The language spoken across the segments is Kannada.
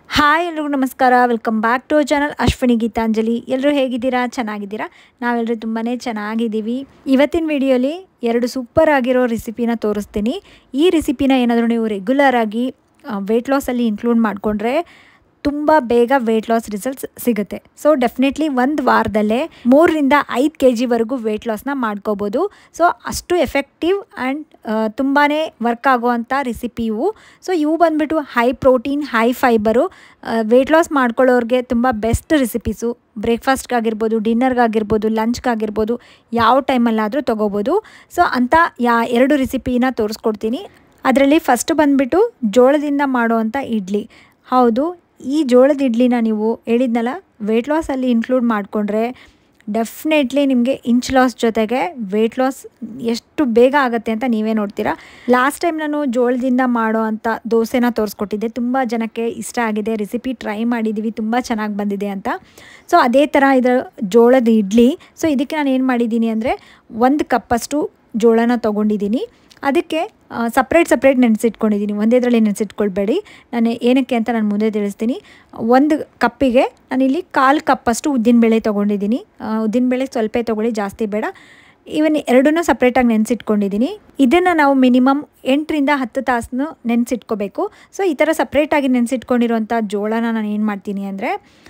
ಹಾಯ್ ಎಲ್ರಿಗೂ ನಮಸ್ಕಾರ welcome back to channel Ashwini Geetanjali ಎಲ್ಲರೂ ಹೇಗಿದ್ದೀರಾ ಚೆನ್ನಾಗಿದ್ದೀರಾ ನಾವೆಲ್ಲರೂ ತುಂಬಾ ಚೆನ್ನಾಗಿದ್ದೀವಿ ಇವತ್ತಿನ ವಿಡಿಯೋಲಿ ಎರಡು ಸೂಪರ್ ಆಗಿರೋ ರೆಸಿಪಿನ ತೋರಿಸ್ತೀನಿ ಈ ರೆಸಿಪಿನ ಏನಾದರೂ ನೀವು ರೆಗ್ಯುಲರ್ ಆಗಿ ವೆಯ್ಟ್ ಲಾಸಲ್ಲಿ ಇನ್ಕ್ಲೂಡ್ ಮಾಡಿಕೊಂಡ್ರೆ ತುಂಬ ಬೇಗ ವೆಯ್ಟ್ ಲಾಸ್ ರಿಸಲ್ಟ್ಸ್ ಸಿಗುತ್ತೆ ಸೊ ಡೆಫಿನೆಟ್ಲಿ ಒಂದು ವಾರದಲ್ಲೇ ಮೂರರಿಂದ ಐದು ಕೆ ಜಿವರೆಗೂ ವೆಯ್ಟ್ ಲಾಸ್ನ ಮಾಡ್ಕೋಬೋದು ಸೊ ಅಷ್ಟು ಎಫೆಕ್ಟಿವ್ ಆ್ಯಂಡ್ ತುಂಬಾ ವರ್ಕ್ ಆಗೋವಂಥ ರೆಸಿಪಿ ಇವು ಸೊ ಇವು ಬಂದುಬಿಟ್ಟು high protein high fibre weight loss ಮಾಡ್ಕೊಳ್ಳೋರಿಗೆ ತುಂಬ ಬೆಸ್ಟ್ ರೆಸಿಪೀಸು ಬ್ರೇಕ್ಫಾಸ್ಟ್ಗಾಗಿರ್ಬೋದು ಡಿನ್ನರ್ಗಾಗಿರ್ಬೋದು ಲಂಚ್ಗಾಗಿರ್ಬೋದು ಯಾವ ಟೈಮಲ್ಲಾದರೂ ತೊಗೋಬೋದು ಸೊ ಅಂಥ ಯಾ ಎರಡು ರೆಸಿಪಿನ ತೋರಿಸ್ಕೊಡ್ತೀನಿ ಅದರಲ್ಲಿ ಫಸ್ಟ್ ಬಂದುಬಿಟ್ಟು ಜೋಳದಿಂದ ಮಾಡೋವಂಥ ಇಡ್ಲಿ ಹೌದು ಈ ಜೋಳದ ಇಡ್ಲಿನ ನೀವು ಹೇಳಿದ್ನಲ್ಲ ವೆಯ್ಟ್ ಲಾಸಲ್ಲಿ ಇನ್ಕ್ಲೂಡ್ ಮಾಡಿಕೊಂಡ್ರೆ ಡೆಫಿನೆಟ್ಲಿ ನಿಮಗೆ ಇಂಚ್ ಲಾಸ್ ಜೊತೆಗೆ ವೆಯ್ಟ್ ಲಾಸ್ ಎಷ್ಟು ಬೇಗ ಆಗುತ್ತೆ ಅಂತ ನೀವೇ ನೋಡ್ತೀರಾ ಲಾಸ್ಟ್ ಟೈಮ್ ನಾನು ಜೋಳದಿಂದ ಮಾಡೋ ಅಂಥ ದೋಸೆನ ತೋರಿಸ್ಕೊಟ್ಟಿದ್ದೆ ತುಂಬ ಜನಕ್ಕೆ ಇಷ್ಟ ಆಗಿದೆ ರೆಸಿಪಿ ಟ್ರೈ ಮಾಡಿದ್ದೀವಿ ತುಂಬ ಚೆನ್ನಾಗಿ ಬಂದಿದೆ ಅಂತ ಸೊ ಅದೇ ಥರ ಇದರ ಜೋಳದ ಇಡ್ಲಿ ಸೊ ಇದಕ್ಕೆ ನಾನು ಏನು ಮಾಡಿದ್ದೀನಿ ಅಂದರೆ ಒಂದು ಕಪ್ಪಷ್ಟು ಜೋಳನ ತೊಗೊಂಡಿದ್ದೀನಿ ಅದಕ್ಕೆ ಸಪ್ರೇಟ್ ಸಪ್ರೇಟ್ ನೆನೆಸಿಟ್ಕೊಂಡಿದ್ದೀನಿ ಒಂದೇದರಲ್ಲಿ ನೆನೆಸಿಟ್ಕೊಳ್ಬೇಡಿ ನಾನು ಏನಕ್ಕೆ ಅಂತ ನಾನು ಮುಂದೆ ತಿಳಿಸ್ತೀನಿ ಒಂದು ಕಪ್ಪಿಗೆ ನಾನಿಲ್ಲಿ ಕಾಲು ಕಪ್ಪಷ್ಟು ಉದ್ದಿನಬೇಳೆ ತೊಗೊಂಡಿದ್ದೀನಿ ಉದ್ದಿನಬೇಳೆ ಸ್ವಲ್ಪ ತೊಗೊಳ್ಳಿ ಜಾಸ್ತಿ ಬೇಡ ಇವನ್ ಎರಡನ್ನೂ ಸಪ್ರೇಟಾಗಿ ನೆನೆಸಿಟ್ಕೊಂಡಿದ್ದೀನಿ ಇದನ್ನು ನಾವು ಮಿನಿಮಮ್ ಎಂಟರಿಂದ ಹತ್ತು ತಾಸನ್ನು ನೆನೆಸಿಟ್ಕೋಬೇಕು ಸೊ ಈ ಥರ ಸಪ್ರೇಟಾಗಿ ನೆನೆಸಿಟ್ಕೊಂಡಿರೋಂಥ ಜೋಳನ ನಾನು ಏನು ಮಾಡ್ತೀನಿ ಅಂದರೆ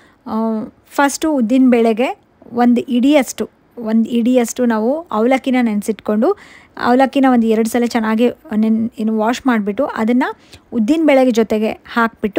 ಫಸ್ಟು ಉದ್ದಿನಬೇಳೆಗೆ ಒಂದು ಇಡಿಯಷ್ಟು ಒಂದು ಇಡಿಯಷ್ಟು ನಾವು ಅವಲಕ್ಕಿನ ನೆನೆಸಿಟ್ಕೊಂಡು ಅವಲಕ್ಕಿನ ಒಂದು ಎರಡು ಸಲ ಚೆನ್ನಾಗಿ ನೆನ್ ಏನು ವಾಶ್ ಮಾಡಿಬಿಟ್ಟು ಅದನ್ನು ಉದ್ದಿನ ಬೇಳೆಗೆ ಜೊತೆಗೆ ಹಾಕಿಬಿಟ್ಟು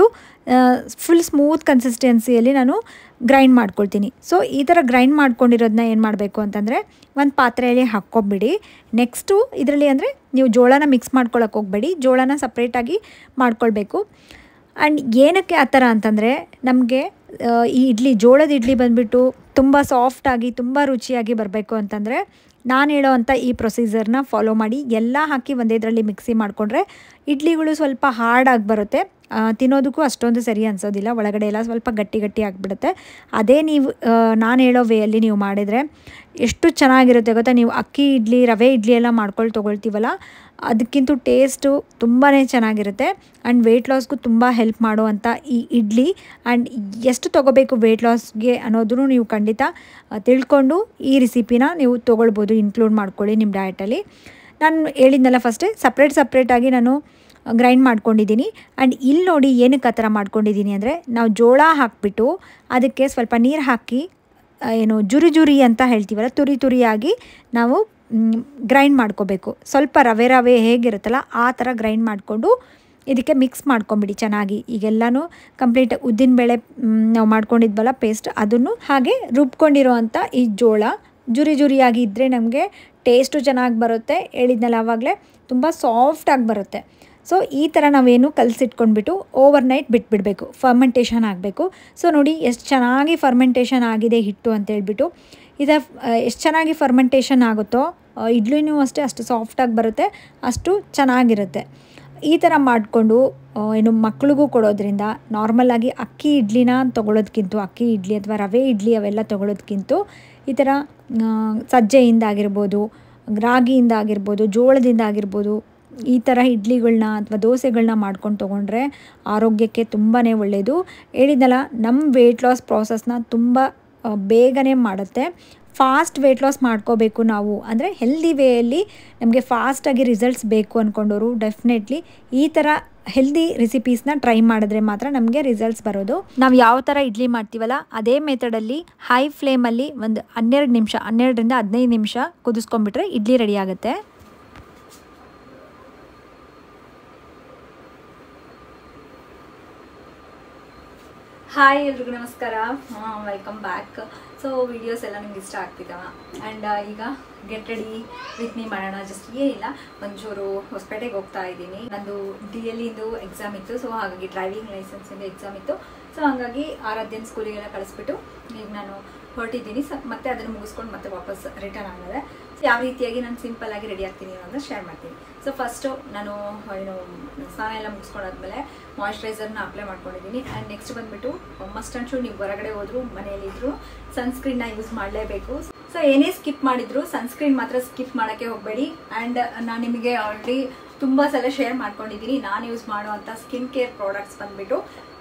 ಫುಲ್ ಸ್ಮೂತ್ ಕನ್ಸಿಸ್ಟೆನ್ಸಿಯಲ್ಲಿ ನಾನು ಗ್ರೈಂಡ್ ಮಾಡ್ಕೊಳ್ತೀನಿ ಸೊ ಈ ಥರ ಗ್ರೈಂಡ್ ಮಾಡ್ಕೊಂಡಿರೋದನ್ನ ಏನು ಮಾಡಬೇಕು ಅಂತಂದರೆ ಒಂದು ಪಾತ್ರೆಯಲ್ಲಿ ಹಾಕ್ಕೊಬಿಡಿ ನೆಕ್ಸ್ಟು ಇದರಲ್ಲಿ ಅಂದರೆ ನೀವು ಜೋಳನ ಮಿಕ್ಸ್ ಮಾಡ್ಕೊಳಕ್ಕೆ ಹೋಗಬೇಡಿ ಜೋಳನ ಸಪ್ರೇಟಾಗಿ ಮಾಡ್ಕೊಳ್ಬೇಕು ಆ್ಯಂಡ್ ಏನಕ್ಕೆ ಆ ಥರ ಅಂತಂದರೆ ನಮಗೆ ಈ ಇಡ್ಲಿ ಜೋಳದ ಇಡ್ಲಿ ಬಂದುಬಿಟ್ಟು ತುಂಬ ಸಾಫ್ಟಾಗಿ ತುಂಬ ರುಚಿಯಾಗಿ ಬರಬೇಕು ಅಂತಂದರೆ ನಾನು ಹೇಳೋ ಅಂಥ ಈ ಪ್ರೊಸೀಜರ್ನ ಫಾಲೋ ಮಾಡಿ ಎಲ್ಲ ಹಾಕಿ ಒಂದೇದರಲ್ಲಿ ಮಿಕ್ಸಿ ಮಾಡಿಕೊಂಡ್ರೆ ಇಡ್ಲಿಗಳು ಸ್ವಲ್ಪ ಹಾರ್ಡಾಗಿ ಬರುತ್ತೆ ತಿನ್ನೋದಕ್ಕೂ ಅಷ್ಟೊಂದು ಸರಿ ಅನಿಸೋದಿಲ್ಲ ಒಳಗಡೆ ಎಲ್ಲ ಸ್ವಲ್ಪ ಗಟ್ಟಿ ಗಟ್ಟಿ ಆಗಿಬಿಡುತ್ತೆ ಅದೇ ನೀವು ನಾನು ಹೇಳೋ ವೇಯಲ್ಲಿ ನೀವು ಮಾಡಿದರೆ ಎಷ್ಟು ಚೆನ್ನಾಗಿರುತ್ತೆ ಗೊತ್ತಾ ನೀವು ಅಕ್ಕಿ ಇಡ್ಲಿ ರವೆ ಇಡ್ಲಿ ಎಲ್ಲ ಮಾಡ್ಕೊಂಡು ತೊಗೊಳ್ತೀವಲ್ಲ ಅದಕ್ಕಿಂತ ಟೇಸ್ಟು ತುಂಬಾ ಚೆನ್ನಾಗಿರುತ್ತೆ ಆ್ಯಂಡ್ ವೆಯ್ಟ್ ಲಾಸ್ಗೂ ತುಂಬ ಹೆಲ್ಪ್ ಮಾಡುವಂಥ ಈ ಇಡ್ಲಿ ಆ್ಯಂಡ್ ಎಷ್ಟು ತೊಗೋಬೇಕು ವೆಯ್ಟ್ ಲಾಸ್ಗೆ ಅನ್ನೋದನ್ನು ನೀವು ಖಂಡಿತ ತಿಳ್ಕೊಂಡು ಈ ರೆಸಿಪಿನ ನೀವು ತೊಗೊಳ್ಬೋದು ಇನ್ಕ್ಲೂಡ್ ಮಾಡ್ಕೊಳ್ಳಿ ನಿಮ್ಮ ಡಯಟಲ್ಲಿ ನಾನು ಹೇಳಿದ್ನಲ್ಲ ಫಸ್ಟೇ ಸಪ್ರೇಟ್ ಸಪ್ರೇಟಾಗಿ ನಾನು ಗ್ರೈಂಡ್ ಮಾಡ್ಕೊಂಡಿದ್ದೀನಿ ಆ್ಯಂಡ್ ಇಲ್ಲಿ ನೋಡಿ ಏನಕ್ಕೆ ಆ ಥರ ಮಾಡ್ಕೊಂಡಿದ್ದೀನಿ ಅಂದರೆ ನಾವು ಜೋಳ ಹಾಕಿಬಿಟ್ಟು ಅದಕ್ಕೆ ಸ್ವಲ್ಪ ನೀರು ಹಾಕಿ ಏನು ಜುರಿ ಜುರಿ ಅಂತ ಹೇಳ್ತೀವಲ್ಲ ತುರಿ ತುರಿಯಾಗಿ ನಾವು ಗ್ರೈಂಡ್ ಮಾಡ್ಕೋಬೇಕು ಸ್ವಲ್ಪ ರವೆ ರವೆ ಹೇಗಿರುತ್ತಲ್ಲ ಆ ಥರ ಗ್ರೈಂಡ್ ಮಾಡಿಕೊಂಡು ಇದಕ್ಕೆ ಮಿಕ್ಸ್ ಮಾಡ್ಕೊಂಬಿಡಿ ಚೆನ್ನಾಗಿ ಈಗೆಲ್ಲನೂ ಕಂಪ್ಲೀಟ್ ಉದ್ದಿನಬೇಳೆ ನಾವು ಮಾಡ್ಕೊಂಡಿದ್ವಲ್ಲ ಪೇಸ್ಟ್ ಅದನ್ನು ಹಾಗೆ ರುಬ್ಕೊಂಡಿರೋವಂಥ ಈ ಜೋಳ ಜುರಿ ಜುರಿಯಾಗಿ ಇದ್ದರೆ ನಮಗೆ ಟೇಸ್ಟು ಚೆನ್ನಾಗಿ ಬರುತ್ತೆ ಹೇಳಿದ್ನಲ್ಲ ಆವಾಗಲೇ ತುಂಬ ಸಾಫ್ಟಾಗಿ ಬರುತ್ತೆ ಸೊ ಈ ಥರ ನಾವೇನು ಕಲಸಿಟ್ಕೊಂಡ್ಬಿಟ್ಟು ಓವರ್ ನೈಟ್ ಬಿಟ್ಬಿಡಬೇಕು ಫರ್ಮೆಂಟೇಷನ್ ಆಗಬೇಕು ಸೊ ನೋಡಿ ಎಷ್ಟು ಚೆನ್ನಾಗಿ ಫರ್ಮೆಂಟೇಷನ್ ಆಗಿದೆ ಹಿಟ್ಟು ಅಂತ ಹೇಳ್ಬಿಟ್ಟು ಇದು ಎಷ್ಟು ಚೆನ್ನಾಗಿ ಫರ್ಮೆಂಟೇಷನ್ ಆಗುತ್ತೋ ಇಡ್ಲಿನೂ ಅಷ್ಟೇ ಅಷ್ಟು ಸಾಫ್ಟಾಗಿ ಬರುತ್ತೆ ಅಷ್ಟು ಚೆನ್ನಾಗಿರುತ್ತೆ ಈ ಥರ ಮಾಡಿಕೊಂಡು ಏನು ಮಕ್ಳಿಗೂ ಕೊಡೋದ್ರಿಂದ ನಾರ್ಮಲಾಗಿ ಅಕ್ಕಿ ಇಡ್ಲಿನ ತೊಗೊಳೋದ್ಕಿಂತ ಅಕ್ಕಿ ಇಡ್ಲಿ ಅಥವಾ ರವೆ ಇಡ್ಲಿ ಅವೆಲ್ಲ ತೊಗೊಳೋದ್ಕಿಂತ ಈ ಥರ ಸಜ್ಜೆಯಿಂದ ಆಗಿರ್ಬೋದು ರಾಗಿಯಿಂದ ಆಗಿರ್ಬೋದು ಜೋಳದಿಂದ ಆಗಿರ್ಬೋದು ಈ ಥರ ಇಡ್ಲಿಗಳನ್ನ ಅಥವಾ ದೋಸೆಗಳನ್ನ ಮಾಡ್ಕೊಂಡು ತೊಗೊಂಡ್ರೆ ಆರೋಗ್ಯಕ್ಕೆ ತುಂಬಾ ಒಳ್ಳೆಯದು ಹೇಳಿದ್ನಲ್ಲ ನಮ್ಮ ವೆಯ್ಟ್ ಲಾಸ್ ಪ್ರಾಸೆಸ್ನ ತುಂಬ ಬೇಗನೆ ಮಾಡುತ್ತೆ ಫಾಸ್ಟ್ ವೆಯ್ಟ್ ಲಾಸ್ ಮಾಡ್ಕೋಬೇಕು ನಾವು ಅಂದರೆ ಹೆಲ್ದಿ ವೇಯಲ್ಲಿ ನಮಗೆ ಫಾಸ್ಟಾಗಿ ರಿಸಲ್ಟ್ಸ್ ಬೇಕು ಅಂದ್ಕೊಂಡವರು ಡೆಫಿನೆಟ್ಲಿ ಈ ಥರ ಹೆಲ್ದಿ ರೆಸಿಪೀಸ್ನ ಟ್ರೈ ಮಾಡಿದ್ರೆ ಮಾತ್ರ ನಮಗೆ ರಿಸಲ್ಟ್ಸ್ ಬರೋದು ನಾವು ಯಾವ ಥರ ಇಡ್ಲಿ ಮಾಡ್ತೀವಲ್ಲ ಅದೇ ಮೆಥಡಲ್ಲಿ ಹೈ ಫ್ಲೇಮಲ್ಲಿ ಒಂದು ಹನ್ನೆರಡು ನಿಮಿಷ ಹನ್ನೆರಡರಿಂದ ಹದಿನೈದು ನಿಮಿಷ ಕುದಿಸ್ಕೊಂಡ್ಬಿಟ್ರೆ ಇಡ್ಲಿ ರೆಡಿ ಆಗುತ್ತೆ ಹಾಯ್ ಎಲ್ರಿಗೂ ನಮಸ್ಕಾರ ವೆಲ್ಕಮ್ ಬ್ಯಾಕ್ ಸೊ ವಿಡಿಯೋಸ್ ಎಲ್ಲ ನಿಮ್ಗೆ ಇಷ್ಟ ಆಗ್ತಿದ್ದಾವ ಆ್ಯಂಡ್ ಈಗ ಗೆಟ್ ರೆಡಿ ವಿತ್ ಮೀ ಮಾಡೋಣ ಜಸ್ಟ್ ಏನಿಲ್ಲ ಒಂಚೂರು ಹೊಸಪೇಟೆಗೆ ಹೋಗ್ತಾ ಇದ್ದೀನಿ ನಂದು ಡಿ ಎಲ್ ಇಂದು ಎಕ್ಸಾಮ್ ಇತ್ತು ಸೊ ಹಾಗಾಗಿ ಡ್ರೈವಿಂಗ್ ಲೈಸೆನ್ಸಿಂದು ಎಕ್ಸಾಮ್ ಇತ್ತು ಸೊ ಹಾಗಾಗಿ ಆರಾಧ್ಯನ ಸ್ಕೂಲಿಗೆಲ್ಲ ಕಳಿಸ್ಬಿಟ್ಟು ಈಗ ನಾನು ಹೊರಟಿದ್ದೀನಿ ಸ ಮತ್ತೆ ಅದನ್ನು ಮುಗಿಸ್ಕೊಂಡು ಮತ್ತೆ ವಾಪಸ್ ರಿಟರ್ನ್ ಆಗಿದೆ ಸೊ ಯಾವ ರೀತಿಯಾಗಿ ನಾನು ಸಿಂಪಲ್ ಆಗಿ ರೆಡಿ ಆಗ್ತೀನಿ ಅನ್ನೋದನ್ನ ಶೇರ್ ಮಾಡ್ತೀನಿ ಸೊ ಫಸ್ಟು ನಾನು ಏನು ಸ್ನಾನ ಎಲ್ಲ ಮುಗಿಸ್ಕೊಂಡಾದ್ಮೇಲೆ ಮಾಯ್ಶ್ಚರೈಸರ್ನ ಅಪ್ಲೈ ಮಾಡ್ಕೊಂಡಿದ್ದೀನಿ ಆ್ಯಂಡ್ ನೆಕ್ಸ್ಟ್ ಬಂದುಬಿಟ್ಟು ಮಸ್ಟ್ ಆ್ಯಂಡ್ ಶೂ ನೀವು ಹೊರಗಡೆ ಹೋದ್ರು ಮನೆಯಲ್ಲಿದ್ದರೂ ಸನ್ಸ್ಕ್ರೀನ್ನ ಯೂಸ್ ಮಾಡಲೇಬೇಕು ಸೊ ಏನೇ ಸ್ಕಿಪ್ ಮಾಡಿದ್ರು ಸನ್ಸ್ಕ್ರೀನ್ ಮಾತ್ರ ಸ್ಕಿಪ್ ಮಾಡೋಕ್ಕೆ ಹೋಗಬೇಡಿ ಆ್ಯಂಡ್ ನಾನು ನಿಮಗೆ ಆಲ್ರೆಡಿ ತುಂಬ ಸಲ ಶೇರ್ ಮಾಡ್ಕೊಂಡಿದ್ದೀನಿ ನಾನು ಯೂಸ್ ಮಾಡುವಂಥ ಸ್ಕಿನ್ ಕೇರ್ ಪ್ರಾಡಕ್ಟ್ಸ್ ಬಂದುಬಿಟ್ಟು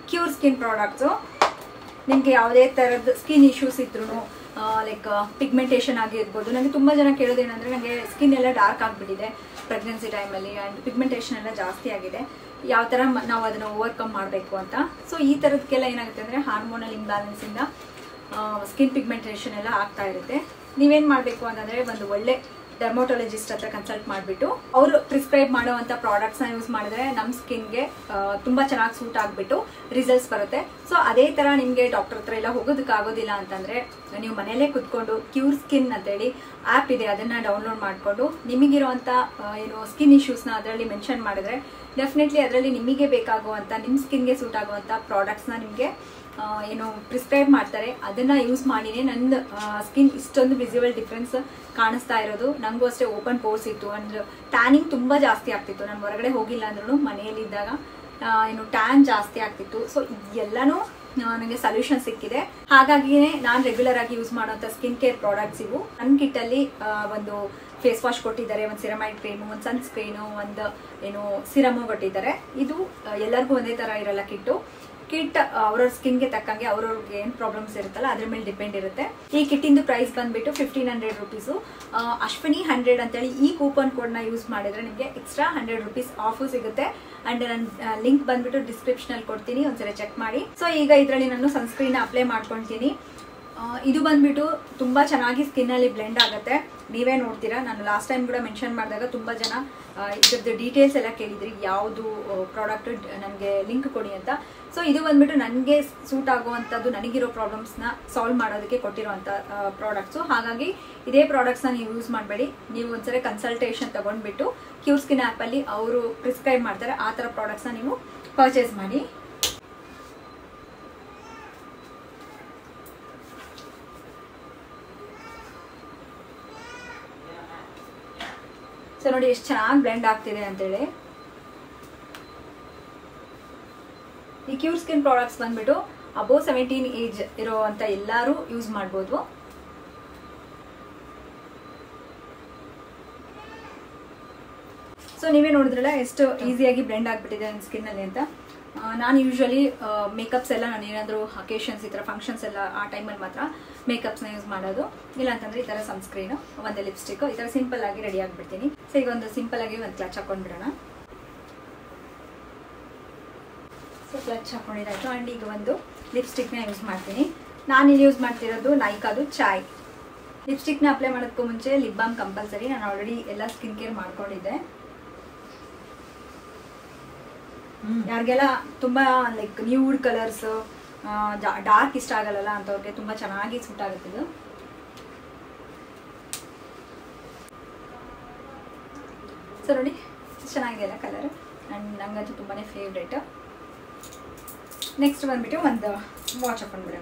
ಕ್ಯೂರ್ ಸ್ಕಿನ್ ಪ್ರಾಡಕ್ಟ್ಸು ನಿಮಗೆ ಯಾವುದೇ ಥರದ ಸ್ಕಿನ್ ಇಶ್ಯೂಸ್ ಇದ್ರೂ ಲೈಕ್ ಪಿಗ್ಮೆಂಟೇಷನ್ ಆಗಿರ್ಬೋದು ನನಗೆ ತುಂಬ ಜನ ಕೇಳೋದೇನೆಂದರೆ ನನಗೆ ಸ್ಕಿನ್ ಎಲ್ಲ ಡಾರ್ಕ್ ಆಗಿಬಿಟ್ಟಿದೆ ಪ್ರೆಗ್ನೆನ್ಸಿ ಟೈಮಲ್ಲಿ ಆ್ಯಂಡ್ ಪಿಗ್ಮೆಂಟೇಷನ್ ಎಲ್ಲ ಜಾಸ್ತಿ ಆಗಿದೆ ಯಾವ ಥರ ಮ- ನಾವು ಅದನ್ನು ಓವರ್ಕಮ್ ಮಾಡಬೇಕು ಅಂತ ಸೊ ಈ ಥರದಕ್ಕೆಲ್ಲ ಏನಾಗುತ್ತೆ ಅಂದರೆ ಹಾರ್ಮೋನಲ್ ಇಂಬ್ಯಾಲೆನ್ಸಿಂದ ಸ್ಕಿನ್ ಪಿಗ್ಮೆಂಟೇಷನ್ ಎಲ್ಲ ಆಗ್ತಾ ಇರುತ್ತೆ ನೀವೇನು ಮಾಡಬೇಕು ಅಂತಂದರೆ ಒಂದು ಒಳ್ಳೆ ಡರ್ಮೋಟೊಲಜಿಸ್ಟ್ ಹತ್ರ ಕನ್ಸಲ್ಟ್ ಮಾಡಿಬಿಟ್ಟು ಅವರು ಪ್ರಿಸ್ಕ್ರೈಬ್ ಮಾಡುವಂಥ ಪ್ರಾಡಕ್ಟ್ಸ್ನ ಯೂಸ್ ಮಾಡಿದ್ರೆ ನಮ್ಮ ಸ್ಕಿನ್ಗೆ ತುಂಬ ಚೆನ್ನಾಗಿ ಸೂಟ್ ಆಗಿಬಿಟ್ಟು ರಿಸಲ್ಟ್ಸ್ ಬರುತ್ತೆ ಸೊ ಅದೇ ಥರ ನಿಮಗೆ ಡಾಕ್ಟರ್ ಹತ್ರ ಎಲ್ಲ ಹೋಗೋದಕ್ಕಾಗೋದಿಲ್ಲ ಅಂತಂದರೆ ನೀವು ಮನೆಯಲ್ಲೇ ಕುತ್ಕೊಂಡು ಕ್ಯೂರ್ ಸ್ಕಿನ್ ಅಂತೇಳಿ ಆ್ಯಪ್ ಇದೆ ಅದನ್ನು ಡೌನ್ಲೋಡ್ ಮಾಡಿಕೊಂಡು ನಿಮಗಿರುವಂಥ ಏನು ಸ್ಕಿನ್ ಇಶ್ಯೂಸ್ನ ಅದರಲ್ಲಿ ಮೆನ್ಷನ್ ಮಾಡಿದ್ರೆ ಡೆಫಿನೆಟ್ಲಿ ಅದರಲ್ಲಿ ನಿಮಗೆ ಬೇಕಾಗುವಂಥ ನಿಮ್ಮ ಸ್ಕಿನ್ಗೆ ಸೂಟ್ ಆಗುವಂಥ ಪ್ರಾಡಕ್ಟ್ಸ್ನ ನಿಮಗೆ ಏನು ಪ್ರಿಸ್ಕ್ರೈಬ್ ಮಾಡ್ತಾರೆ ಅದನ್ನ ಯೂಸ್ ಮಾಡಿನೇ ನನ್ನ ಸ್ಕಿನ್ ಇಷ್ಟೊಂದು ವಿಸಿಬಲ್ ಡಿಫ್ರೆನ್ಸ್ ಕಾಣಿಸ್ತಾ ಇರೋದು ನನಗೂ ಅಷ್ಟೇ ಓಪನ್ ಪೋರ್ಸ್ ಇತ್ತು ಅಂಡ್ ಟ್ಯಾನಿಂಗ್ ತುಂಬ ಜಾಸ್ತಿ ಆಗ್ತಿತ್ತು ನಾನು ಹೊರಗಡೆ ಹೋಗಿಲ್ಲ ಅಂದ್ರೂ ಮನೆಯಲ್ಲಿದ್ದಾಗ ಆ, ಏನು ಟ್ಯಾನ್ ಜಾಸ್ತಿ ಆಗ್ತಿತ್ತು ಸೊ ಎಲ್ಲನೂ ನನಗೆ ಸೊಲ್ಯೂಷನ್ ಸಿಕ್ಕಿದೆ ಹಾಗಾಗಿನೇ ನಾನು ರೆಗ್ಯುಲರ್ ಆಗಿ ಯೂಸ್ ಮಾಡುವಂಥ ಸ್ಕಿನ್ ಕೇರ್ ಪ್ರಾಡಕ್ಟ್ಸ್ ಇವು ನನ್ನ ಕಿಟ್ಟಲ್ಲಿ ಒಂದು ಫೇಸ್ ವಾಶ್ ಕೊಟ್ಟಿದ್ದಾರೆ ಒಂದು ಸಿರಮೈಡ್ ಕ್ರೀಮು ಒಂದು ಸನ್ ಸ್ಕ್ರೀನು ಒಂದು ಏನು ಸಿರಮು ಕೊಟ್ಟಿದ್ದಾರೆ ಇದು ಆ, ಎಲ್ಲರಿಗೂ ಒಂದೇ ಥರ ಇರಲ್ಲ ಕಿಟ್ಟು ಕಿಟ್ ಅವ್ರವ್ರ ಸ್ಕಿನ್ಗೆ ತಕ್ಕಂಗೆ ಅವ್ರವ್ರಿಗೆ ಏನು ಪ್ರಾಬ್ಲಮ್ಸ್ ಇರುತ್ತಲ್ಲ ಅದ್ರ ಮೇಲೆ ಡಿಪೆಂಡ್ ಇರುತ್ತೆ ಈ ಕಿಟ್ಟಿಂದು ಪ್ರೈಸ್ ಬಂದ್ಬಿಟ್ಟು fifteen hundred rupees Ashwini hundred ಅಂತೇಳಿ ಈ ಕೂಪನ್ ಕೋಡ್ನ ಯೂಸ್ ಮಾಡಿದ್ರೆ ನಿಮಗೆ ಎಕ್ಸ್ಟ್ರಾ ಹಂಡ್ರೆಡ್ ರುಪೀಸ್ ಆಫು ಸಿಗುತ್ತೆ ಅಂಡ್ ನನ್ನ ಲಿಂಕ್ ಬಂದ್ಬಿಟ್ಟು ಡಿಸ್ಕ್ರಿಪ್ಷನಲ್ಲಿ ಕೊಡ್ತೀನಿ ಒಂದ್ಸರಿ ಚೆಕ್ ಮಾಡಿ ಸೊ ಈಗ ಇದರಲ್ಲಿ ನಾನು ಸನ್ಸ್ಕ್ರೀನ್ ಅಪ್ಲೈ ಮಾಡ್ಕೊಳ್ತೀನಿ ಆ, ಇದು ಬಂದ್ಬಿಟ್ಟು ತುಂಬ ಚೆನ್ನಾಗಿ ಸ್ಕಿನ್ನಲ್ಲಿ ಬ್ಲೆಂಡ್ ಆಗುತ್ತೆ ನೀವೇ ನೋಡ್ತೀರಾ ನಾನು ಲಾಸ್ಟ್ ಟೈಮ್ ಕೂಡ ಮೆನ್ಷನ್ ಮಾಡಿದಾಗ ತುಂಬ ಜನ ಆ, ಇದ್ರದ್ದು ಡೀಟೇಲ್ಸ್ ಎಲ್ಲ ಕೇಳಿದ್ರಿ ಯಾವುದು ಪ್ರಾಡಕ್ಟ್ ನನಗೆ ಲಿಂಕ್ ಕೊಡಿ ಅಂತ ಸೊ ಇದು ಬಂದ್ಬಿಟ್ಟು ನನಗೆ ಸೂಟ್ ಆಗುವಂಥದ್ದು ನನಗಿರೋ ಪ್ರಾಬ್ಲಮ್ಸ್ನ ಸಾಲ್ವ್ ಮಾಡೋದಕ್ಕೆ ಕೊಟ್ಟಿರುವಂಥ ಪ್ರಾಡಕ್ಟ್ಸು ಹಾಗಾಗಿ ಇದೇ ಪ್ರಾಡಕ್ಟ್ಸ್ನ ನೀವು ಯೂಸ್ ಮಾಡಬೇಡಿ ನೀವು ಒಂದ್ಸರಿ ಕನ್ಸಲ್ಟೇಷನ್ ತೊಗೊಂಡ್ಬಿಟ್ಟು ಕ್ಯೂರ್ ಸ್ಕಿನ್ ಆ್ಯಪಲ್ಲಿ ಅವರು ಪ್ರಿಸ್ಕ್ರೈಬ್ ಮಾಡ್ತಾರೆ ಆ ಥರ ಪ್ರಾಡಕ್ಟ್ಸ್ನ ನೀವು ಪರ್ಚೇಸ್ ಮಾಡಿ ಸೊ ನೋಡಿ ಎಷ್ಟು ಚೆನ್ನಾಗಿ ಬ್ಲೆಂಡ್ ಆಗ್ತಿದೆ ಅಂತೇಳಿ ಈ ಕ್ಯೂರ್ ಸ್ಕಿನ್ ಪ್ರಾಡಕ್ಟ್ಸ್ ಬಂದ್ಬಿಟ್ಟು ಅಬೋವ್ ಸೆವೆಂಟೀನ್ ಏಜ್ ಇರೋವಂಥ ಎಲ್ಲರೂ ಯೂಸ್ ಮಾಡ್ಬೋದು ಸೊ ನೀವೇ ನೋಡಿದ್ರಲ್ಲ ಎಷ್ಟು ಈಸಿಯಾಗಿ ಬ್ಲೆಂಡ್ ಆಗಿಬಿಟ್ಟಿದೆ ನನ್ನ ಸ್ಕಿನ್ನಲ್ಲಿ ಅಂತ ಆ, ನಾನು ಯೂಶ್ವಲಿ ಮೇಕಪ್ಸ್ ಎಲ್ಲ ನಾನು ಏನಾದರೂ ಅಕೇಶನ್ಸ್ ಈ ಥರ ಫಂಕ್ಷನ್ಸ್ ಎಲ್ಲ ಆ ಟೈಮಲ್ಲಿ ಮಾತ್ರ ಮೇಕಪ್ಸ್ನ ಯೂಸ್ ಮಾಡೋದು ಇಲ್ಲ ಅಂತಂದರೆ ಈ ಥರ ಸನ್ಸ್ಕ್ರೀನು ಒಂದು ಲಿಪ್ಸ್ಟಿಕ್ ಈ ಥರ ಸಿಂಪಲ್ ಆಗಿ ರೆಡಿ ಆಗಿಬಿಡ್ತೀನಿ ಸೊ ಈಗ ಒಂದು ಸಿಂಪಲ್ ಆಗಿ ಒಂದು ಕ್ಲಚ್ ಹಾಕೊಂಡ್ಬಿಡೋಣ ಸೊ ಕ್ಲಚ್ ಹಾಕೊಂಡಿದ್ದಾಯ್ತು ಆ್ಯಂಡ್ ಈಗ ಒಂದು ಲಿಪ್ಸ್ಟಿಕ್ನ ಯೂಸ್ ಮಾಡ್ತೀನಿ ನಾನು ಇಲ್ಲಿ ಯೂಸ್ ಮಾಡ್ತಿರೋದು ನೈಕಾದು ಚಾಯ್ ಲಿಪ್ಸ್ಟಿಕ್ನ ಅಪ್ಲೈ ಮಾಡೋದಕ್ಕೂ ಮುಂಚೆ ಲಿಪ್ ಬಾಮ್ ಕಂಪಲ್ಸರಿ ನಾನು ಆಲ್ರೆಡಿ ಎಲ್ಲ ಸ್ಕಿನ್ ಕೇರ್ ಮಾಡ್ಕೊಂಡಿದ್ದೆ ಯಾರಿಗೆಲ್ಲ ತುಂಬ ಲೈಕ್ ನ್ಯೂಡ್ ಕಲರ್ಸ್ ಡಾರ್ಕ್ ಇಷ್ಟ ಆಗಲ್ಲ ಅಂಥವ್ರಿಗೆ ತುಂಬ ಚೆನ್ನಾಗಿ ಸೂಟ್ ಆಗುತ್ತೆ ಇದು ಸೊ ನೋಡಿ ಎಷ್ಟು ಚೆನ್ನಾಗಿದೆ ಅಲ್ಲ ಕಲರ್ ಆ್ಯಂಡ್ ನಂಗಂತೂ ತುಂಬಾ ಫೇವ್ರೇಟ್ ನೆಕ್ಸ್ಟ್ ಬಂದ್ಬಿಟ್ಟು ಒಂದು ವಾಚ್ ಹಾಕೊಂಡ್ಬಿಡೋಣ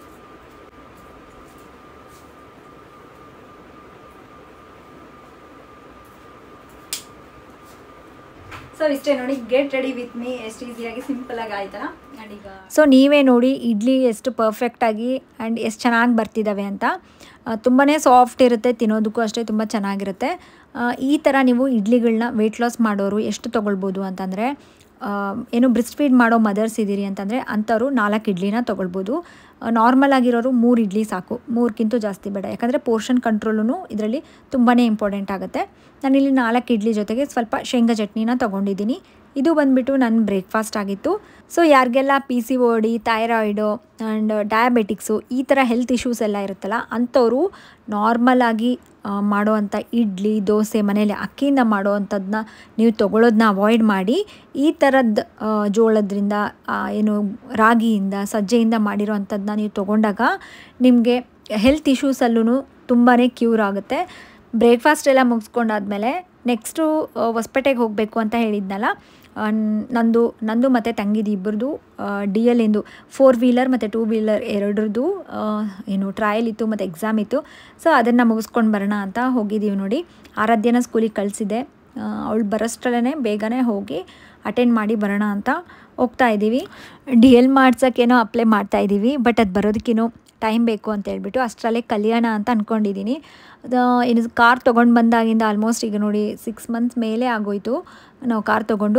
ಸೊ ಇಷ್ಟೇ ನೋಡಿ ಗೆಟ್ ರೆಡಿ ವಿತ್ ಮೀ ಎಷ್ಟು ಈಸಿಯಾಗಿ ಸಿಂಪಲ್ ಆಗಿ ಆಯ್ತಲ್ಲ ಆ್ಯಂಡ್ ಈಗ ಸೊ ನೀವೇ ನೋಡಿ ಇಡ್ಲಿ ಎಷ್ಟು ಪರ್ಫೆಕ್ಟಾಗಿ ಆ್ಯಂಡ್ ಎಷ್ಟು ಚೆನ್ನಾಗಿ ಬರ್ತಿದ್ದಾವೆ ಅಂತ ತುಂಬಾ ಸಾಫ್ಟ್ ಇರುತ್ತೆ ತಿನ್ನೋದಕ್ಕೂ ಅಷ್ಟೇ ತುಂಬ ಚೆನ್ನಾಗಿರುತ್ತೆ ಆ, ಈ ಥರ ನೀವು ಇಡ್ಲಿಗಳನ್ನ ವೆಯ್ಟ್ ಲಾಸ್ ಮಾಡೋರು ಎಷ್ಟು ತೊಗೊಳ್ಬೋದು ಅಂತಂದರೆ ಏನು ಬ್ರಿಸ್ಟ್ ಫೀಡ್ ಮಾಡೋ ಮದರ್ಸ್ ಇದ್ದೀರಿ ಅಂತಂದರೆ ಅಂಥವ್ರು ನಾಲ್ಕು ಇಡ್ಲಿನ ತೊಗೊಳ್ಬೋದು ನಾರ್ಮಲ್ ಆಗಿರೋರು ಮೂರು ಇಡ್ಲಿ ಸಾಕು ಮೂರಕ್ಕಿಂತ ಜಾಸ್ತಿ ಬೇಡ ಯಾಕಂದರೆ ಪೋರ್ಷನ್ ಕಂಟ್ರೋಲು ಇದರಲ್ಲಿ ತುಂಬಾ ಇಂಪಾರ್ಟೆಂಟ್ ಆಗುತ್ತೆ ನಾನಿಲ್ಲಿ ನಾಲ್ಕು ಇಡ್ಲಿ ಜೊತೆಗೆ ಸ್ವಲ್ಪ ಶೇಂಗಾ ಚಟ್ನಿನ ತೊಗೊಂಡಿದ್ದೀನಿ ಇದು ಬಂದ್ಬಿಟ್ಟು ನನ್ನ ಬ್ರೇಕ್ಫಾಸ್ಟ್ ಆಗಿತ್ತು ಸೊ ಯಾರಿಗೆಲ್ಲ P C O D thyroid and diabetics ಈ ಥರ ಹೆಲ್ತ್ ಇಶ್ಯೂಸ್ ಎಲ್ಲ ಇರುತ್ತಲ್ಲ ಅಂಥವರು ನಾರ್ಮಲಾಗಿ ಮಾಡೋವಂಥ ಇಡ್ಲಿ ದೋಸೆ ಮನೇಲಿ ಅಕ್ಕಿಯಿಂದ ಮಾಡೋವಂಥದ್ದನ್ನ ನೀವು ತೊಗೊಳೋದನ್ನ ಅವಾಯ್ಡ್ ಮಾಡಿ ಈ ಥರದ್ದು ಜೋಳದ್ರಿಂದ ಆ, ಏನು ರಾಗಿಯಿಂದ ಸಜ್ಜೆಯಿಂದ ಮಾಡಿರೋವಂಥದ್ದನ್ನ ನೀವು ತೊಗೊಂಡಾಗ ನಿಮಗೆ ಹೆಲ್ತ್ ಇಶ್ಯೂಸಲ್ಲೂ ತುಂಬಾ ಕ್ಯೂರ್ ಆಗುತ್ತೆ ಬ್ರೇಕ್ಫಾಸ್ಟ್ ಎಲ್ಲ ಮುಗಿಸ್ಕೊಂಡಾದ್ಮೇಲೆ ನೆಕ್ಸ್ಟು ಹೊಸಪೇಟೆಗೆ ಹೋಗಬೇಕು ಅಂತ ಹೇಳಿದ್ನಲ್ಲ ಆ, ನಂದು ನಂದು ಮತ್ತು ತಂಗಿದು ಇಬ್ಬರದು ಡಿ ಎಲ್ ಇಂದು ಫೋರ್ ವೀಲರ್ ಮತ್ತು ಟೂ ವೀಲರ್ ಎರಡರದ್ದು ಆ, ಏನು ಟ್ರಯಲ್ ಇತ್ತು ಮತ್ತು ಎಕ್ಸಾಮ್ ಇತ್ತು ಸೊ ಅದನ್ನು ಮುಗಿಸ್ಕೊಂಡು ಬರೋಣ ಅಂತ ಹೋಗಿದ್ದೀವಿ ನೋಡಿ ಆರಾಧ್ಯನ ಸ್ಕೂಲಿಗೆ ಕಳಿಸಿದೆ ಅವಳು ಬರೋಷ್ಟ್ರಲ್ಲೇ ಬೇಗನೆ ಹೋಗಿ ಅಟೆಂಡ್ ಮಾಡಿ ಬರೋಣ ಅಂತ ಹೋಗ್ತಾ ಇದ್ದೀವಿ ಡಿ ಎಲ್ ಮಾಡ್ಸೋಕ್ಕೇನೋ ಅಪ್ಲೈ ಮಾಡ್ತಾ ಇದ್ದೀವಿ ಬಟ್ ಅದು ಬರೋದಕ್ಕೇನೋ ಟೈಮ್ ಬೇಕು ಅಂತ ಹೇಳ್ಬಿಟ್ಟು ಅಷ್ಟರಲ್ಲೇ ಕಲಿಯೋಣ ಅಂತ ಅಂದ್ಕೊಂಡಿದ್ದೀನಿ ಅದು ಏನು ಕಾರ್ ತೊಗೊಂಡು ಬಂದಾಗಿಂದ ಆಲ್ಮೋಸ್ಟ್ ಈಗ ನೋಡಿ ಸಿಕ್ಸ್ ಮಂತ್ಸ್ ಮೇಲೆ ಆಗೋಯ್ತು ನಾವು ಕಾರ್ ತೊಗೊಂಡು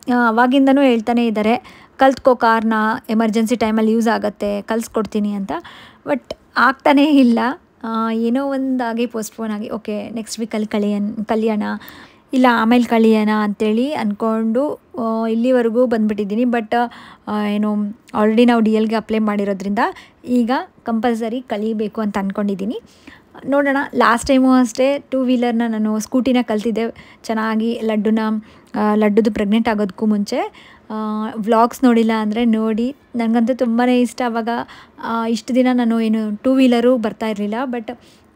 ಅವಾಗಿಂದನೂ ಹೇಳ್ತಾನೆ ಇದ್ದಾರೆ ಕಲ್ತ್ಕೋ ಕಾರ್ನ ಎಮರ್ಜೆನ್ಸಿ ಟೈಮಲ್ಲಿ ಯೂಸ್ ಆಗುತ್ತೆ ಕಲಿಸ್ಕೊಡ್ತೀನಿ ಅಂತ ಬಟ್ ಆಗ್ತಾನೇ ಇಲ್ಲ ಆ, ಏನೋ ಒಂದಾಗಿ ಪೋಸ್ಟ್ಪೋನ್ ಆಗಿ ಓಕೆ ನೆಕ್ಸ್ಟ್ ವೀಕಲ್ಲಿ ಕಳಿಯನ್ ಕಲಿಯೋಣ ಇಲ್ಲ ಆಮೇಲೆ ಕಳಿಯೋಣ ಅಂಥೇಳಿ ಅಂದ್ಕೊಂಡು ಆ, ಇಲ್ಲಿವರೆಗೂ ಬಂದುಬಿಟ್ಟಿದ್ದೀನಿ ಬಟ್ ಏನು ಆಲ್ರೆಡಿ ನಾವು ಡಿ ಎಲ್ಗೆ ಅಪ್ಲೈ ಮಾಡಿರೋದ್ರಿಂದ ಈಗ ಕಂಪಲ್ಸರಿ ಕಲಿಬೇಕು ಅಂತ ಅಂದ್ಕೊಂಡಿದ್ದೀನಿ ನೋಡೋಣ ಲಾಸ್ಟ್ ಟೈಮು ಅಷ್ಟೇ ಟೂ ವೀಲರ್ನ ನಾನು ಸ್ಕೂಟಿನ ಕಲ್ತಿದ್ದೆ ಚೆನ್ನಾಗಿ ಲಡ್ಡುನ ಆ, ಲಡ್ಡುದು ಪ್ರೆಗ್ನೆಂಟ್ ಆಗೋದಕ್ಕೂ ಮುಂಚೆ ವ್ಲಾಗ್ಸ್ ನೋಡಿಲ್ಲ ಅಂದರೆ ನೋಡಿ ನನಗಂತೂ ತುಂಬಾ ಇಷ್ಟ ಅವಾಗ ಆ, ಇಷ್ಟು ದಿನ ನಾನು ಏನು ಟೂ ವೀಲರು ಬರ್ತಾ ಇರಲಿಲ್ಲ ಬಟ್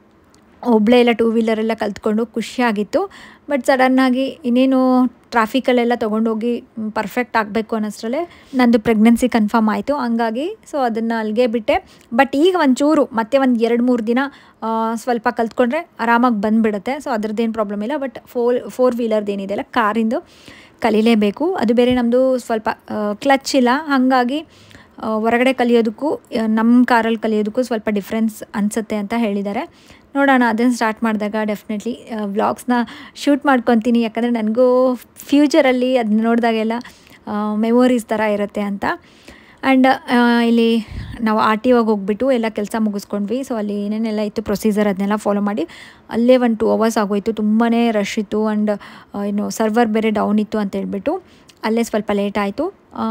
ಒಬ್ಬಳೇ ಎಲ್ಲ ಟೂ ವೀಲರೆಲ್ಲ ಕಲ್ತ್ಕೊಂಡು ಖುಷಿಯಾಗಿತ್ತು ಬಟ್ ಸಡನ್ನಾಗಿ ಇನ್ನೇನು ಟ್ರಾಫಿಕಲ್ಲೆಲ್ಲ ತೊಗೊಂಡೋಗಿ ಪರ್ಫೆಕ್ಟ್ ಆಗಬೇಕು ಅನ್ನೋಷ್ಟರಲ್ಲೇ ನಂದು ಪ್ರೆಗ್ನೆನ್ಸಿ ಕನ್ಫರ್ಮ್ ಆಯಿತು ಹಂಗಾಗಿ ಸೊ ಅದನ್ನು ಅಲ್ಲಿಗೆ ಬಿಟ್ಟೆ ಬಟ್ ಈಗ ಒಂಚೂರು ಮತ್ತೆ ಒಂದು ಎರಡು ಮೂರು ದಿನ ಆ, ಸ್ವಲ್ಪ ಕಲ್ತ್ಕೊಂಡ್ರೆ ಆರಾಮಾಗಿ ಬಂದುಬಿಡುತ್ತೆ ಸೊ ಅದ್ರದ್ದೇನು ಪ್ರಾಬ್ಲಮ್ ಇಲ್ಲ ಬಟ್ ಫೋರ್ ಫೋರ್ ವೀಲರ್ದು ಏನಿದೆಯಲ್ಲ ಕಾರಿಂದು ಕಲೀಲೇಬೇಕು ಅದು ಬೇರೆ ನಮ್ಮದು ಸ್ವಲ್ಪ ಕ್ಲಚ್ ಇಲ್ಲ ಹಾಗಾಗಿ ಆ, ಹೊರಗಡೆ ಕಲಿಯೋದಕ್ಕೂ ಆ, ನಮ್ಮ ಕಾರಲ್ಲಿ ಕಲಿಯೋದಕ್ಕೂ ಸ್ವಲ್ಪ ಡಿಫ್ರೆನ್ಸ್ ಅನಿಸುತ್ತೆ ಅಂತ ಹೇಳಿದ್ದಾರೆ ನೋಡೋಣ ಅದನ್ನು ಸ್ಟಾರ್ಟ್ ಮಾಡಿದಾಗ ಡೆಫಿನೆಟ್ಲಿ ವ್ಲಾಗ್ಸ್ನ ಶೂಟ್ ಮಾಡ್ಕೊತೀನಿ ಯಾಕಂದರೆ ನನಗೂ ಫ್ಯೂಚರಲ್ಲಿ ಅದನ್ನ ನೋಡಿದಾಗೆಲ್ಲ ಮೆಮೊರೀಸ್ ಥರ ಇರುತ್ತೆ ಅಂತ ಆ್ಯಂಡ್ ಇಲ್ಲಿ ನಾವು ಆರ್ ಟಿ ಒಗೆ ಹೋಗ್ಬಿಟ್ಟು ಎಲ್ಲ ಕೆಲಸ ಮುಗಿಸ್ಕೊಂಡ್ವಿ ಸೊ ಅಲ್ಲಿ ಏನೇನೆಲ್ಲ ಇತ್ತು ಪ್ರೊಸೀಜರ್ ಅದನ್ನೆಲ್ಲ ಫಾಲೋ ಮಾಡಿ ಅಲ್ಲೇ ಒಂದು ಟೂ ಅವರ್ಸ್ ಆಗೋಯಿತು ತುಂಬಾ ರಶ್ ಇತ್ತು ಆ್ಯಂಡ್ ಏನು ಸರ್ವರ್ ಬೇರೆ ಡೌನ್ ಇತ್ತು ಅಂತ ಹೇಳ್ಬಿಟ್ಟು ಅಲ್ಲೇ ಸ್ವಲ್ಪ ಲೇಟ್ ಆಯಿತು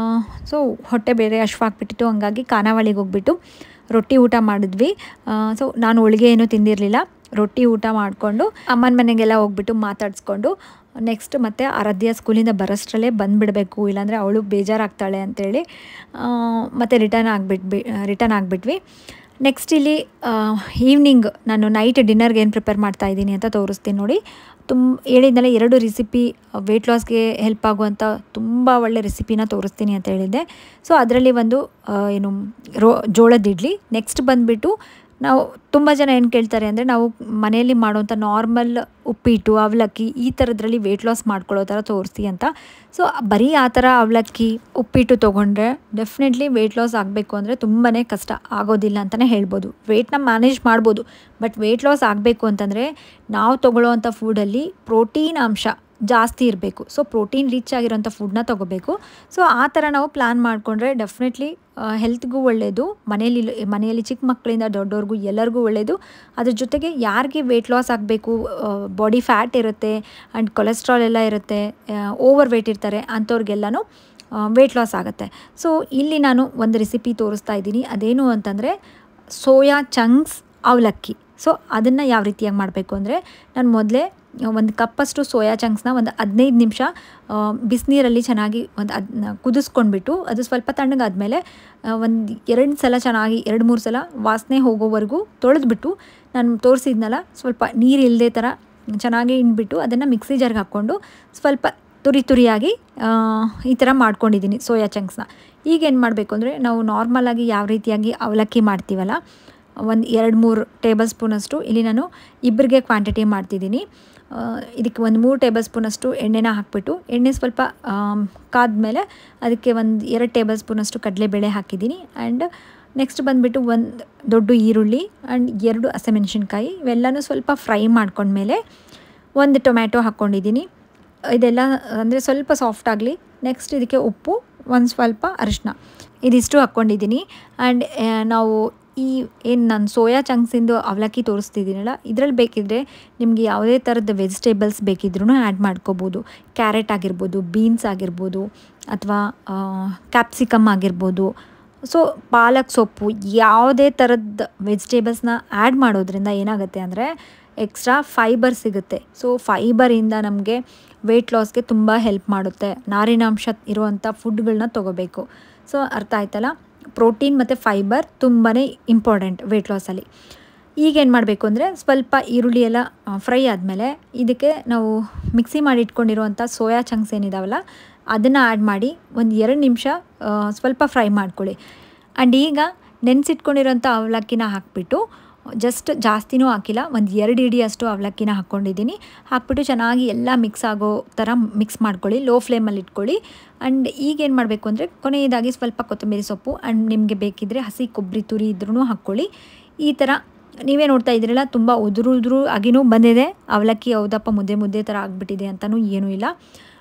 ಸೊ ಹೊಟ್ಟೆ ಬೇರೆ ಹಶ್ವಾಗ್ಬಿಟ್ಟಿತ್ತು ಹಂಗಾಗಿ ಖಾನಾವಳಿಗೆ ಹೋಗ್ಬಿಟ್ಟು ರೊಟ್ಟಿ ಊಟ ಮಾಡಿದ್ವಿ ಸೊ ನಾನು ಹೋಳಿಗೆ ಏನೂ ತಿಂದಿರಲಿಲ್ಲ ರೊಟ್ಟಿ ಊಟ ಮಾಡಿಕೊಂಡು ಅಮ್ಮನ ಮನೆಗೆಲ್ಲ ಹೋಗ್ಬಿಟ್ಟು ಮಾತಾಡಿಸ್ಕೊಂಡು ನೆಕ್ಸ್ಟ್ ಮತ್ತೆ ಆರಾಧ್ಯ ಸ್ಕೂಲಿಂದ ಬರೋಷ್ಟರಲ್ಲೇ ಬಂದುಬಿಡಬೇಕು ಇಲ್ಲಾಂದರೆ ಅವಳು ಬೇಜಾರಾಗ್ತಾಳೆ ಅಂತೇಳಿ ಆ, ಮತ್ತೆ ರಿಟರ್ನ್ ಆಗಿಬಿಟ್ವಿ ರಿಟರ್ನ್ ಆಗಿಬಿಟ್ವಿ ನೆಕ್ಸ್ಟ್ ಇಲ್ಲಿ ಈವ್ನಿಂಗ್ ನಾನು ನೈಟ್ ಡಿನ್ನರ್ಗೆ ಏನು ಪ್ರಿಪೇರ್ ಮಾಡ್ತಾ ಇದ್ದೀನಿ ಅಂತ ತೋರಿಸ್ತೀನಿ ನೋಡಿ ತುಂಬ ಹೇಳಿದ್ನಲ್ಲ ಎರಡು ರೆಸಿಪಿ ವೆಯ್ಟ್ ಲಾಸ್ಗೆ ಹೆಲ್ಪ್ ಆಗುವಂಥ ತುಂಬ ಒಳ್ಳೆ ರೆಸಿಪಿನ ತೋರಿಸ್ತೀನಿ ಅಂತ ಹೇಳಿದ್ದೆ ಸೊ ಅದರಲ್ಲಿ ಒಂದು ಆ, ಏನು ರೋ ಜೋಳದ ಇಡ್ಲಿ ನೆಕ್ಸ್ಟ್ ಬಂದುಬಿಟ್ಟು ನಾವು ತುಂಬ ಜನ ಏನು ಕೇಳ್ತಾರೆ ಅಂದರೆ ನಾವು ಮನೆಯಲ್ಲಿ ಮಾಡುವಂಥ ನಾರ್ಮಲ್ ಉಪ್ಪಿಟ್ಟು ಅವಲಕ್ಕಿ ಈ ಥರದ್ರಲ್ಲಿ ವೆಯ್ಟ್ ಲಾಸ್ ಮಾಡ್ಕೊಳ್ಳೋ ಥರ ತೋರಿಸಿ ಅಂತ ಸೊ ಬರೀ ಆ ಥರ ಅವಲಕ್ಕಿ ಉಪ್ಪಿಟ್ಟು ತೊಗೊಂಡ್ರೆ ಡೆಫಿನೆಟ್ಲಿ ವೆಯ್ಟ್ ಲಾಸ್ ಆಗಬೇಕು ಅಂದರೆ ತುಂಬಾ ಕಷ್ಟ ಆಗೋದಿಲ್ಲ ಅಂತಲೇ ಹೇಳ್ಬೋದು ವೆಯ್ಟ್ನ ಮ್ಯಾನೇಜ್ ಮಾಡ್ಬೋದು ಬಟ್ ವೆಯ್ಟ್ ಲಾಸ್ ಆಗಬೇಕು ಅಂತಂದರೆ ನಾವು ತೊಗೊಳ್ಳೋವಂಥ ಫುಡಲ್ಲಿ ಪ್ರೋಟೀನ್ ಅಂಶ ಜಾಸ್ತಿ ಇರಬೇಕು ಸೊ ಪ್ರೋಟೀನ್ ರಿಚ್ ಆಗಿರೋಂಥ ಫುಡ್ನ ತೊಗೋಬೇಕು ಸೊ ಆ ಥರ ನಾವು ಪ್ಲ್ಯಾನ್ ಮಾಡಿಕೊಂಡ್ರೆ ಡೆಫಿನೆಟ್ಲಿ ಹೆಲ್ತ್ಗೂ ಒಳ್ಳೆಯದು ಮನೆಯಲ್ಲಿ ಮನೆಯಲ್ಲಿ ಚಿಕ್ಕ ಮಕ್ಕಳಿಂದ ದೊಡ್ಡವ್ರಿಗೂ ಎಲ್ಲರಿಗೂ ಒಳ್ಳೆಯದು ಅದ್ರ ಜೊತೆಗೆ ಯಾರಿಗೆ ವೆಯ್ಟ್ ಲಾಸ್ ಆಗಬೇಕು ಬಾಡಿ ಫ್ಯಾಟ್ ಇರುತ್ತೆ ಆ್ಯಂಡ್ ಕೊಲೆಸ್ಟ್ರಾಲ್ ಎಲ್ಲ ಇರುತ್ತೆ ಓವರ್ ವೆಯ್ಟ್ ಇರ್ತಾರೆ ಅಂಥವ್ರಿಗೆಲ್ಲನೂ ವೆಯ್ಟ್ ಲಾಸ್ ಆಗುತ್ತೆ ಸೊ ಇಲ್ಲಿ ನಾನು ಒಂದು ರೆಸಿಪಿ ತೋರಿಸ್ತಾ ಇದ್ದೀನಿ ಅದೇನು ಅಂತಂದರೆ ಸೋಯಾ ಚಂಕ್ಸ್ ಅವಲಕ್ಕಿ ಸೊ ಅದನ್ನು ಯಾವ ರೀತಿಯಾಗಿ ಮಾಡಬೇಕು ಅಂದರೆ ನಾನು ಮೊದಲೇ ಒಂದು ಕಪ್ಪಷ್ಟು ಸೋಯಾ ಚಂಕ್ಸ್ನ ಒಂದು ಹದಿನೈದು ನಿಮಿಷ ಬಿಸಿನೀರಲ್ಲಿ ಚೆನ್ನಾಗಿ ಒಂದು ಅದನ್ನ ಕುದಿಸ್ಕೊಂಡ್ಬಿಟ್ಟು ಅದು ಸ್ವಲ್ಪ ತಣ್ಣಗಾದ್ಮೇಲೆ ಒಂದು ಎರಡು ಸಲ ಚೆನ್ನಾಗಿ ಎರಡು ಮೂರು ಸಲ ವಾಸನೆ ಹೋಗೋವರೆಗೂ ತೊಳೆದ್ಬಿಟ್ಟು ನಾನು ತೋರಿಸಿದ್ನಲ್ಲ ಸ್ವಲ್ಪ ನೀರು ಇಲ್ಲದೆ ಥರ ಚೆನ್ನಾಗಿ ಹಿಂಡ್ಬಿಟ್ಟು ಅದನ್ನು ಮಿಕ್ಸಿ ಜಾರ್ಗೆ ಹಾಕ್ಕೊಂಡು ಸ್ವಲ್ಪ ತುರಿ ತುರಿಯಾಗಿ ಆ, ಈ ಥರ ಮಾಡ್ಕೊಂಡಿದ್ದೀನಿ ಸೋಯಾ ಚಂಕ್ಸ್ನ ಈಗ ಏನು ಮಾಡಬೇಕು ಅಂದರೆ ನಾವು ನಾರ್ಮಲಾಗಿ ಯಾವ ರೀತಿಯಾಗಿ ಅವಲಕ್ಕಿ ಮಾಡ್ತೀವಲ್ಲ ಒಂದು ಎರಡು ಮೂರು ಟೇಬಲ್ ಸ್ಪೂನಷ್ಟು ಇಲ್ಲಿ ನಾನು ಇಬ್ಬರಿಗೆ ಕ್ವಾಂಟಿಟಿ ಮಾಡ್ತಿದ್ದೀನಿ ಆ, ಇದಕ್ಕೆ ಒಂದು ಮೂರು ಟೇಬಲ್ ಸ್ಪೂನಷ್ಟು ಎಣ್ಣೆನ ಹಾಕ್ಬಿಟ್ಟು ಎಣ್ಣೆ ಸ್ವಲ್ಪ ಆಮ್, ಕಾದ್ಮೇಲೆ ಅದಕ್ಕೆ ಒಂದು ಎರಡು ಟೇಬಲ್ ಸ್ಪೂನಷ್ಟು ಕಡಲೆಬೇಳೆ ಹಾಕಿದ್ದೀನಿ ಆ್ಯಂಡ್ ನೆಕ್ಸ್ಟ್ ಬಂದುಬಿಟ್ಟು ಒಂದು ದೊಡ್ಡ ಈರುಳ್ಳಿ ಆ್ಯಂಡ್ ಎರಡು ಹಸಿಮೆಣ್ಸಿನ್ಕಾಯಿ ಇವೆಲ್ಲನೂ ಸ್ವಲ್ಪ ಫ್ರೈ ಮಾಡ್ಕೊಂಡ್ಮೇಲೆ ಒಂದು ಟೊಮ್ಯಾಟೊ ಹಾಕ್ಕೊಂಡಿದ್ದೀನಿ ಇದೆಲ್ಲ ಅಂದರೆ ಸ್ವಲ್ಪ ಸಾಫ್ಟ್ ಆಗಲಿ ನೆಕ್ಸ್ಟ್ ಇದಕ್ಕೆ ಉಪ್ಪು ಒಂದು ಸ್ವಲ್ಪ ಅರಿಶಿನ ಇದಿಷ್ಟು ಹಾಕ್ಕೊಂಡಿದ್ದೀನಿ ಆ್ಯಂಡ್ ನಾವು ಈ ಏನು ನಾನು ಸೋಯಾ ಚಂಕ್ಸಿಂದು ಅವಲಕ್ಕಿ ತೋರಿಸ್ತಿದ್ದೀನಲ್ಲ ಇದರಲ್ಲಿ ಬೇಕಿದ್ದರೆ ನಿಮಗೆ ಯಾವುದೇ ಥರದ ವೆಜಿಟೇಬಲ್ಸ್ ಬೇಕಿದ್ರೂ ಆ್ಯಡ್ ಮಾಡ್ಕೋಬೋದು ಕ್ಯಾರೆಟ್ ಆಗಿರ್ಬೋದು ಬೀನ್ಸ್ ಆಗಿರ್ಬೋದು ಅಥವಾ ಕ್ಯಾಪ್ಸಿಕಮ್ ಆಗಿರ್ಬೋದು ಸೊ ಪಾಲಕ್ ಸೊಪ್ಪು ಯಾವುದೇ ಥರದ ವೆಜಿಟೇಬಲ್ಸ್ನ ಆ್ಯಡ್ ಮಾಡೋದ್ರಿಂದ ಏನಾಗುತ್ತೆ ಅಂದರೆ ಎಕ್ಸ್ಟ್ರಾ ಫೈಬರ್ ಸಿಗುತ್ತೆ ಸೊ ಫೈಬರಿಂದ ನಮಗೆ ವೆಯ್ಟ್ ಲಾಸ್ಗೆ ತುಂಬ ಹೆಲ್ಪ್ ಮಾಡುತ್ತೆ ನಾರಿನಾಂಶ ಇರುವಂಥ ಫುಡ್ಗಳನ್ನ ತೊಗೋಬೇಕು ಸೊ ಅರ್ಥ ಆಯ್ತಲ್ಲ ಪ್ರೋಟೀನ್ ಮತ್ತು ಫೈಬರ್ ತುಂಬಾ ಇಂಪಾರ್ಟೆಂಟ್ ವೆಯ್ಟ್ ಲಾಸಲ್ಲಿ ಈಗೇನು ಮಾಡಬೇಕು ಅಂದರೆ ಸ್ವಲ್ಪ ಈರುಳ್ಳಿ ಎಲ್ಲ ಫ್ರೈ ಆದಮೇಲೆ ಇದಕ್ಕೆ ನಾವು ಮಿಕ್ಸಿ ಮಾಡಿ ಇಟ್ಕೊಂಡಿರುವಂಥ ಸೋಯಾ ಚಂಕ್ಸ್ ಏನಿದಾವಲ್ಲ ಅದನ್ನು ಆ್ಯಡ್ ಮಾಡಿ ಒಂದು ಎರಡು ನಿಮಿಷ ಆ, ಸ್ವಲ್ಪ ಫ್ರೈ ಮಾಡ್ಕೊಳ್ಳಿ ಆ್ಯಂಡ್ ಈಗ ನೆನೆಸಿಟ್ಕೊಂಡಿರೋಂಥ ಅವಲಕ್ಕಿನ ಹಾಕ್ಬಿಟ್ಟು ಜಸ್ಟ್ ಜಾಸ್ತಿನೂ ಹಾಕಿಲ್ಲ ಒಂದು ಎರಡು ಇಡಿ ಅಷ್ಟು ಅವಲಕ್ಕಿನ ಹಾಕ್ಕೊಂಡಿದ್ದೀನಿ ಹಾಕ್ಬಿಟ್ಟು ಚೆನ್ನಾಗಿ ಎಲ್ಲ ಮಿಕ್ಸ್ ಆಗೋ ಥರ ಮಿಕ್ಸ್ ಮಾಡ್ಕೊಳ್ಳಿ ಲೋ ಫ್ಲೇಮಲ್ಲಿ ಇಟ್ಕೊಳ್ಳಿ ಆ್ಯಂಡ್ ಈಗೇನು ಮಾಡಬೇಕು ಅಂದರೆ ಕೊನೆಯದಾಗಿ ಸ್ವಲ್ಪ ಕೊತ್ತಂಬರಿ ಸೊಪ್ಪು ಆ್ಯಂಡ್ ನಿಮಗೆ ಬೇಕಿದ್ದರೆ ಹಸಿ ಕೊಬ್ಬರಿ ತುರಿ ಇದ್ರೂ ಹಾಕ್ಕೊಳ್ಳಿ ಈ ಥರ ನೀವೇ ನೋಡ್ತಾ ಇದ್ದೀರಲ್ಲ ತುಂಬ ಉದುರು ಉದುರು ಆಗಿನೂ ಬಂದಿದೆ ಅವಲಕ್ಕಿ ಹೌದಪ್ಪ ಮುದ್ದೆ ಮುದ್ದೆ ಥರ ಆಗಿಬಿಟ್ಟಿದೆ ಅಂತಲೂ ಏನೂ ಇಲ್ಲ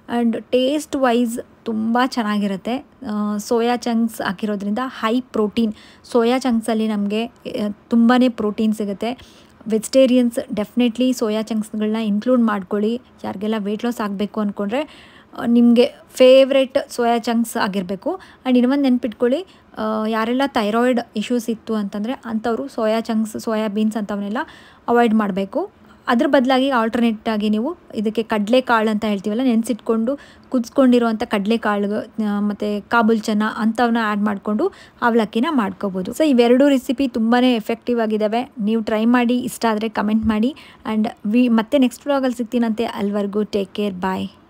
ಆ್ಯಂಡ್ ಟೇಸ್ಟ್ ವೈಸ್ ತುಂಬ ಚೆನ್ನಾಗಿರುತ್ತೆ ಸೋಯಾ ಚಂಕ್ಸ್ ಹಾಕಿರೋದ್ರಿಂದ ಹೈ ಪ್ರೋಟೀನ್ ಸೋಯಾ ಚಂಕ್ಸಲ್ಲಿ ನಮಗೆ ತುಂಬಾ ಪ್ರೋಟೀನ್ ಸಿಗುತ್ತೆ ವೆಜಿಟೇರಿಯನ್ಸ್ ಡೆಫಿನೆಟ್ಲಿ ಸೋಯಾ ಚಂಕ್ಸ್ಗಳನ್ನ ಇನ್ಕ್ಲೂಡ್ ಮಾಡ್ಕೊಳ್ಳಿ ಯಾರಿಗೆಲ್ಲ ವೆಯ್ಟ್ ಲಾಸ್ ಆಗಬೇಕು ಅಂದ್ಕೊಂಡ್ರೆ ನಿಮಗೆ ಫೇವ್ರೆಟ್ ಸೋಯಾ ಚಂಕ್ಸ್ ಆಗಿರಬೇಕು ಆ್ಯಂಡ್ ಇನ್ನೊಂದು ನೆನ್ಪಿಟ್ಕೊಳ್ಳಿ ಯಾರೆಲ್ಲ ಥೈರಾಯ್ಡ್ ಇಶ್ಯೂಸ್ ಇತ್ತು ಅಂತಂದರೆ ಅಂಥವರು ಸೋಯಾ ಚಂಕ್ಸ್ ಸೋಯಾ ಬೀನ್ಸ್ ಅಂಥವನ್ನೆಲ್ಲ ಅವಾಯ್ಡ್ ಮಾಡಬೇಕು ಅದ್ರ ಬದಲಾಗಿ ಆಲ್ಟರ್ನೇಟ್ ಆಗಿ ನೀವು ಇದಕ್ಕೆ ಕಡಲೆಕಾಳು ಅಂತ ಹೇಳ್ತೀವಲ್ಲ ನೆನೆಸಿಟ್ಕೊಂಡು ಕುದಿಸ್ಕೊಂಡಿರುವಂಥ ಕಡಲೆಕಾಳು ಮತ್ತು ಕಾಬೂಲ್ ಚೆನ್ನ ಅಂಥವನ್ನ ಆ್ಯಡ್ ಮಾಡಿಕೊಂಡು ಅವಲಕ್ಕಿನ ಮಾಡ್ಕೋಬೋದು ಸೊ ಇವೆರಡು ರೆಸಿಪಿ ತುಂಬಾ ಎಫೆಕ್ಟಿವ್ ಆಗಿದ್ದಾವೆ ನೀವು ಟ್ರೈ ಮಾಡಿ ಇಷ್ಟ ಆದರೆ ಕಮೆಂಟ್ ಮಾಡಿ ಆ್ಯಂಡ್ ವಿ ಮತ್ತೆ ನೆಕ್ಸ್ಟ್ ವ್ಲಾಗಲ್ಲಿ ಸಿಗ್ತೀನಂತೆ ಅಲ್ವರೆಗೂ ಟೇಕ್ ಕೇರ್ ಬಾಯ್